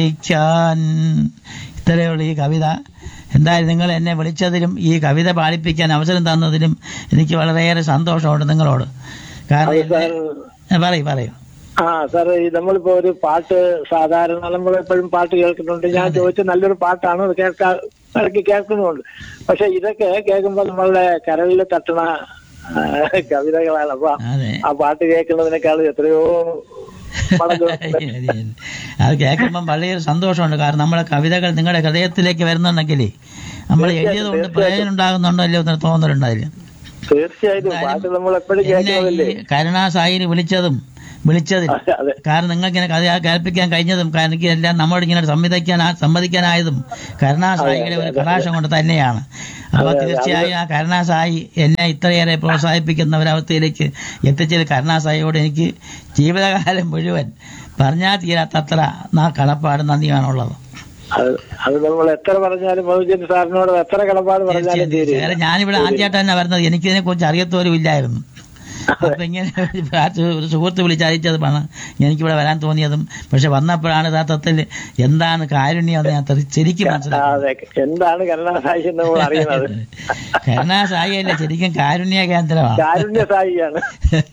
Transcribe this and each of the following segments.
ാൻ ഇത്രയുള്ള ഈ കവിത എന്തായാലും നിങ്ങൾ എന്നെ വിളിച്ചതിലും ഈ കവിത പാടിപ്പിക്കാൻ അവസരം തന്നതിലും എനിക്ക് വളരെയേറെ സന്തോഷമുണ്ട് നിങ്ങളോട് കാരണം അത് സാർ എന്നെ- പറയൂ പറയൂ ആ സാർ ഈ നമ്മളിപ്പോ ഒരു പാട്ട് സാധാരണ നമ്മൾ എപ്പോഴും പാട്ട് കേൾക്കുന്നുണ്ട് ഞാൻ ചോദിച്ച നല്ലൊരു പാട്ടാണ് അത് കേൾക്കാ ഇടയ്ക്ക് കേൾക്കുന്നുണ്ട് പക്ഷെ ഇതൊക്കെ കേൾക്കുമ്പോൾ നമ്മളുടെ കരളിൽ തട്ടണ ആ, കവിതകളാണ് അപ്പൊ അതെ ആ പാട്ട് കേൾക്കുന്നതിനേക്കാൾ എത്രയോ മടങ്ങ് അത് കേൾക്കുമ്പോൾ വളരെ സന്തോഷമുണ്ട് കാരണം നമ്മളെ കവിതകൾ നിങ്ങളുടെ ഹൃദയത്തിലേക്ക് വരുന്നുണ്ടെങ്കിലേ നമ്മൾ എഴുതിയത് കൊണ്ട് പ്രയോജനം ഉണ്ടാകുന്നുണ്ടല്ലോ എന്ന് തോന്നലുണ്ടായില്ല തീർച്ചയായിട്ടും പാട്ട് നമ്മൾ എപ്പോഴും എന്നെ കേൾക്കുന്നതല്ലേ ഈ കരുണാസായിന് വിളിച്ചതും വിളിച്ചതിൽ അതെ, അതെ കാരണം നിങ്ങൾക്ക് ഇങ്ങനെ കഥ കേൾപ്പിക്കാൻ കഴിഞ്ഞതും കാരണം എനിക്ക് എല്ലാം നമ്മോട് ഇങ്ങനെ സമ്മതിക്കാൻ സമ്മതിക്കാനായതും കരുണാസായിയുടെ ഒരു കടാശം കൊണ്ട് തന്നെയാണ് അപ്പൊ തീർച്ചയായും ആ കരുണാസായി എന്നെ ഇത്രയേറെ പ്രോത്സാഹിപ്പിക്കുന്ന ഒരവസ്ഥയിലേക്ക് എത്തിച്ചതിൽ കരുണാസായിയോട് എനിക്ക് ജീവിതകാലം മുഴുവൻ പറഞ്ഞാൽ തീരാത്തത്ര നാ കടപ്പാട് നന്ദിയാണുള്ളത് അത് അത് നമ്മൾ എത്ര പറഞ്ഞാലും മധുജൻ സാറിനോട് എത്ര കടപ്പാട് പറഞ്ഞാലും തീർച്ചയായും തീരെ തീർച്ചയായും. ഞാനിവിടെ ആദ്യമായിട്ട് തന്നെ വരുന്നത് എനിക്കിതിനെ കുറിച്ച് അറിയത്തോലും ഇല്ലായിരുന്നു അപ്പൊ ഇങ്ങനെ ഒരു സുഹൃത്ത് വിളിച്ചയച്ചതുമാണ് എനിക്കിവിടെ വരാൻ തോന്നിയതും പക്ഷെ വന്നപ്പോഴാണ് യഥാർത്ഥത്തിൽ എന്താണ് കാരുണ്യം എന്ന് ഞാൻ തെറി- ശരിക്കും ആ, മനസ്സിലാക്കുന്നത് അതെ എന്താണ് കരുണാസായി എന്ന് നമ്മൾ അറിയുന്നത് കരുണാസായി അല്ല ശരിക്കും കാരുണ്യ കേന്ദ്രമാണ് കാരുണ്യ സായിയാണ്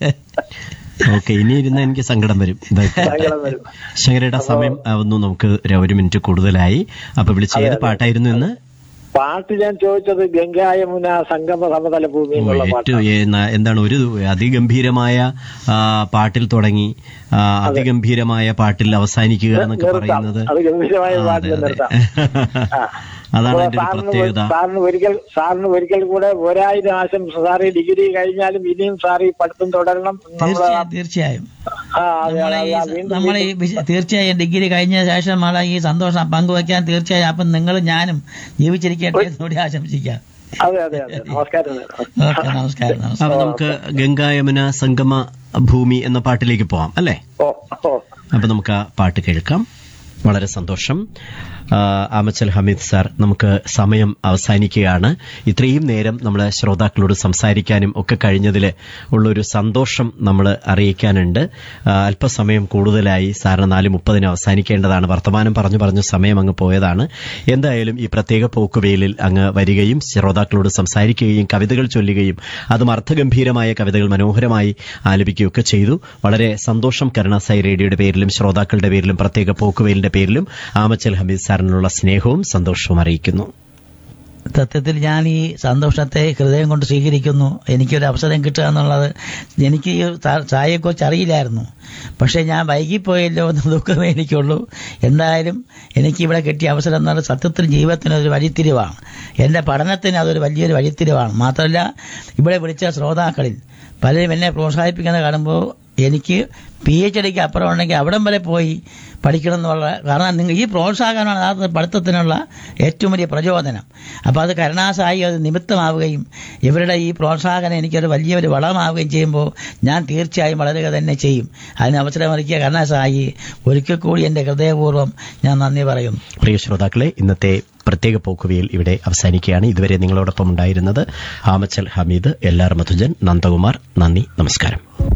ഓക്കെ ഇനി ഇരുന്ന് എനിക്ക് സങ്കടം വരും ഇതായിട്ട് സങ്കടം വരും ശങ്കരയുടെ സമയം ആവുന്നു നമുക്ക് ഒരു- ഒരു മിനിറ്റ് കൂടുതലായി അപ്പൊ വിളിച്ച ഏത് പാട്ടായിരുന്നു ഇന്ന് പാട്ട് ഞാൻ ചോദിച്ചത് ഗംഗായമുന സംഗമ സമതല ഭൂമി എന്നുള്ള പാട്ട് ഏറ്റവും ഏ- ന- എന്താണ് ഒരു അതിഗംഭീരമായ ആ, പാട്ടിൽ തുടങ്ങി ആ, അതിഗംഭീരമായ പാട്ടിൽ അവസാനിക്കുക എന്നൊക്കെ നിർത്താം പറയുന്നത് അത് ഗംഭീരമായ ആ, പാട്ട് അതെ, അതെ. നിർത്താം ആ. അതാണ് അപ്പോ അതിന്റെ ഒരു സാറിന് പ്രത്യേകത സാറിന് ഒരിക്കൽ സാറിന് ഒരിക്കൽ കൂടെ ഒരായിരം ആശംസ സാറ് ഈ ഡിഗ്രി കഴിഞ്ഞാലും ഇനിയും സാർ ഈ പഠിത്തം തുടരണം നമ്മള് തീർച്ചയായും തീർച്ചയായും ആ, അതെ, നമ്മളെ ഈ അതെ, വീണ്ടും നമ്മളെ ഈ വിശ- തീർച്ചയായും ഡിഗ്രി കഴിഞ്ഞ ശേഷം നമ്മളെ ഈ സന്തോഷം പങ്കുവയ്ക്കാൻ തീർച്ചയായും അപ്പം നിങ്ങളും ഞാനും ജീവിച്ചിരിക്കട്ടെ എന്നുകൂടി ആശംസിക്കാം അതെ അതെ അതെ നമസ്കാരം ഓക്കെ നമസ്കാരം നമസ്കാരം അപ്പൊ നമുക്ക് ഗംഗായമുന സംഗമ ഭൂമി എന്ന പാട്ടിലേക്ക് പോവാം അല്ലേ ഓ ഓ അപ്പൊ നമുക്ക് ആ പാട്ട് കേൾക്കാം വളരെ സന്തോഷം ആ, ആമച്ചൽ ഹമീദ് സാർ നമുക്ക് സമയം അവസാനിക്കുകയാണ് ഇത്രയും നേരം നമ്മൾ ശ്രോതാക്കളോട് സംസാരിക്കാനും ഒക്കെ കഴിഞ്ഞതിൽ ഉള്ളൊരു സന്തോഷം നമ്മൾ അറിയിക്കാനുണ്ട് ആ, അല്പസമയം കൂടുതലായി സാറിന് നാല് മുപ്പതിന് അവസാനിക്കേണ്ടതാണ് വർത്തമാനം പറഞ്ഞു പറഞ്ഞു സമയം അങ്ങ് പോയതാണ് എന്തായാലും ഈ പ്രത്യേക പോക്കുവെയിലിൽ അങ്ങ് വരികയും ശ്രോതാക്കളോട് സംസാരിക്കുകയും കവിതകൾ ചൊല്ലുകയും അതും അർത്ഥഗംഭീരമായ കവിതകൾ മനോഹരമായി ആലപിക്കുകയൊക്കെ ചെയ്തു വളരെ സന്തോഷം കരുണാസായി റേഡിയോയുടെ പേരിലും ശ്രോതാക്കളുടെ പേരിലും പ്രത്യേക പോക്കുവെയിലിന്റെ പേരിലും ആമച്ചൽ ഹമീദ് സാറിനുള്ള സ്നേഹവും സന്തോഷവും അറിയിക്കുന്നു സത്യത്തിൽ ഞാൻ ഈ സന്തോഷത്തെ ഹൃദയം കൊണ്ട് സ്വീകരിക്കുന്നു എനിക്കൊരു അവസരം കിട്ടുക എന്നുള്ളത് എനിക്ക് ഈ സാ- സായിയെക്കുറിച്ച് അറിയില്ലായിരുന്നു പക്ഷേ ഞാൻ വൈകിപ്പോയല്ലോ എന്ന ദുഃഖമേ എനിക്കുള്ളൂ എന്തായാലും എനിക്ക് ഇവിടെ കിട്ടിയ അവസരം എന്ന് പറഞ്ഞാൽ സത്യത്തിൽ ജീവിതത്തിന് അതൊരു വഴിത്തിരിവാണ് എൻ്റെ പഠനത്തിന് അതൊരു വലിയൊരു വഴിത്തിരിവാണ് മാത്രമല്ല ഇവിടെ വിളിച്ച ശ്രോതാക്കളിൽ പലരും എന്നെ പ്രോത്സാഹിപ്പിക്കുന്നത് കാണുമ്പോൾ എനിക്ക് പി എച്ച് ഡിക്ക് അപ്പുറം ഉണ്ടെങ്കിൽ അവിടം വരെ പോയി പഠിക്കണം എന്നുള്ള കാരണം നിങ്ങൾ ഈ പ്രോത്സാഹനമാണ് യഥാർത്ഥ പഠിത്തത്തിനുള്ള ഏറ്റവും വലിയ പ്രചോദനം അപ്പോൾ അത് കരുണാസായി അത് നിമിത്തമാവുകയും ഇവരുടെ ഈ പ്രോത്സാഹനം എനിക്കൊരു വലിയൊരു വളമാവുകയും ചെയ്യുമ്പോൾ ഞാൻ തീർച്ചയായും വളരുക തന്നെ ചെയ്യും അതിന് അവസരമൊരുക്കിയ കരുണാസായി ഒരിക്കൽ കൂടി എൻ്റെ ഹൃദയപൂർവ്വം ഞാൻ നന്ദി പറയുന്നു പ്രിയ ശ്രോതാക്കളെ ഇന്നത്തെ പ്രത്യേക പോക്കുവയിൽ ഇവിടെ അവസാനിക്കുകയാണ് ഇതുവരെ നിങ്ങളോടൊപ്പം ഉണ്ടായിരുന്നത് ആമച്ചൽ ഹമീദ് എൽ ആർ മധുജൻ നന്ദകുമാർ നന്ദി നമസ്കാരം